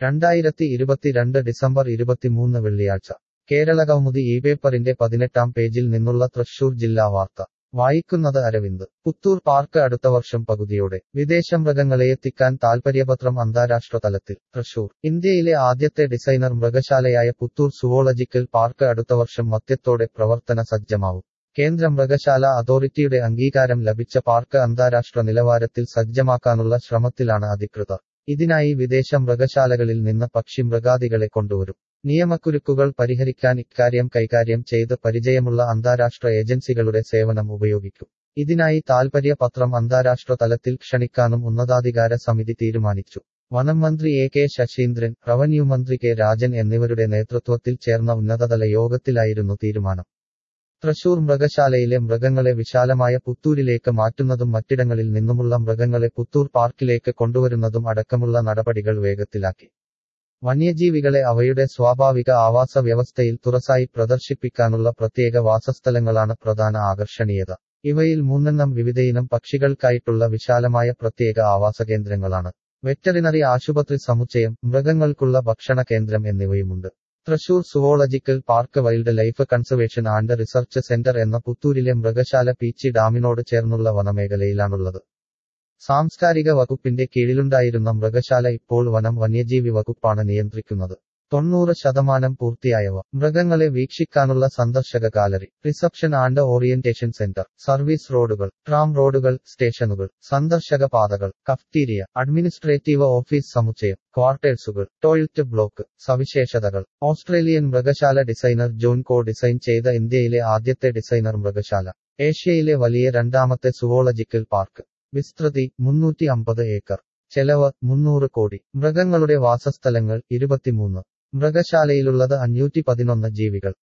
രണ്ടായിരത്തി ഇരുപത്തിരണ്ട് ഡിസംബർ ഇരുപത്തിമൂന്ന് വെള്ളിയാഴ്ച കേരളകൗമുദി ഈ പേപ്പറിന്റെ പതിനെട്ടാം പേജിൽ നിന്നുള്ള തൃശൂർ ജില്ലാ വാർത്ത വായിക്കുന്നത് അരവിന്ദ് പുത്തൂർ പാർക്ക് അടുത്ത വർഷം പകുതിയോടെ വിദേശമൃഗങ്ങളെ എത്തിക്കാൻ താൽപര്യപത്രം അന്താരാഷ്ട്ര തലത്തിൽ തൃശൂർ ഇന്ത്യയിലെ ആദ്യത്തെ ഡിസൈനർ മൃഗശാലയായ പുത്തൂർ സുവോളജിക്കൽ പാർക്ക് അടുത്ത വർഷം മധ്യത്തോടെ പ്രവർത്തന സജ്ജമാവും കേന്ദ്ര മൃഗശാല അതോറിറ്റിയുടെ അംഗീകാരം ലഭിച്ച പാർക്ക് അന്താരാഷ്ട്ര നിലവാരത്തിൽ സജ്ജമാക്കാനുള്ള ശ്രമത്തിലാണ് അധികൃതർ ഇതിനായി വിദേശ മൃഗശാലകളിൽ നിന്ന് പക്ഷി മൃഗാദികളെ കൊണ്ടുവരും നിയമക്കുരുക്കുകൾ പരിഹരിക്കാൻ ഇക്കാര്യം കൈകാര്യം ചെയ്ത് പരിചയമുള്ള അന്താരാഷ്ട്ര ഏജൻസികളുടെ സേവനം ഉപയോഗിക്കും ഇതിനായി താൽപര്യ പത്രം അന്താരാഷ്ട്ര തലത്തിൽ ക്ഷണിക്കാനും ഉന്നതാധികാര സമിതി തീരുമാനിച്ചു വനം മന്ത്രി എ കെ ശശീന്ദ്രൻ റവന്യൂ മന്ത്രി കെ രാജൻ എന്നിവരുടെ നേതൃത്വത്തിൽ ചേർന്ന ഉന്നതതല യോഗത്തിലായിരുന്നു തീരുമാനം തൃശൂർ മൃഗശാലയിലെ മൃഗങ്ങളെ വിശാലമായ പുത്തൂരിലേക്ക് മാറ്റുന്നതും മറ്റിടങ്ങളിൽ നിന്നുമുള്ള മൃഗങ്ങളെ പുത്തൂർ പാർക്കിലേക്ക് കൊണ്ടുവരുന്നതും അടക്കമുള്ള നടപടികൾ വേഗത്തിലാക്കി വന്യജീവികളെ അവയുടെ സ്വാഭാവിക ആവാസ വ്യവസ്ഥയിൽ തുറസായി പ്രദർശിപ്പിക്കാനുള്ള പ്രത്യേക വാസസ്ഥലങ്ങളാണ് പ്രധാന ആകർഷണീയത ഇവയിൽ മൂന്നെണ്ണം വിവിധയിനം പക്ഷികൾക്കായിട്ടുള്ള വിശാലമായ പ്രത്യേക ആവാസ കേന്ദ്രങ്ങളാണ് വെറ്ററിനറി ആശുപത്രി സമുച്ചയം മൃഗങ്ങൾക്കുള്ള ഭക്ഷണ കേന്ദ്രം എന്നിവയുമുണ്ട് Thrissur zoological park wildlife conservation and research centre എന്ന പുത്തൂരിലെ മൃഗശാല പീച്ചി ഡാമിനോട് ചേർന്നുള്ള വനമേഖലയിലാണുള്ളത് സാംസ്കാരിക വകുപ്പിന്റെ കീഴിലുണ്ടായിരുന്ന മൃഗശാല ഇപ്പോൾ വനം വന്യജീവി വകുപ്പാണ് നിയന്ത്രിക്കുന്നത് തൊണ്ണൂറ് ശതമാനം പൂർത്തിയായവ മൃഗങ്ങളെ വീക്ഷിക്കാനുള്ള സന്ദർശക gallery reception and orientation centre service റോഡുകൾ ട്രാം റോഡുകൾ സ്റ്റേഷനുകൾ സന്ദർശക പാതകൾ കഫ്റ്റീരിയ അഡ്മിനിസ്ട്രേറ്റീവ് ഓഫീസ് സമുച്ചയം ക്വാർട്ടേഴ്സുകൾ ടോയ്ലറ്റ് ബ്ലോക്ക് സവിശേഷതകൾ ഓസ്ട്രേലിയൻ മൃഗശാല ഡിസൈനർ ജോൺ കോ ഡിസൈൻ ചെയ്ത ഇന്ത്യയിലെ ആദ്യത്തെ ഡിസൈനർ മൃഗശാല ഏഷ്യയിലെ വലിയ രണ്ടാമത്തെ സുവോളജിക്കൽ പാർക്ക് വിസ്തൃതി മുന്നൂറ്റി അമ്പത് ഏക്കർ ചെലവ് മുന്നൂറ് കോടി മൃഗങ്ങളുടെ വാസസ്ഥലങ്ങൾ ഇരുപത്തിമൂന്ന് മൃഗശാലയിലുള്ളത് അഞ്ഞൂറ്റി പതിനൊന്ന് ജീവികൾ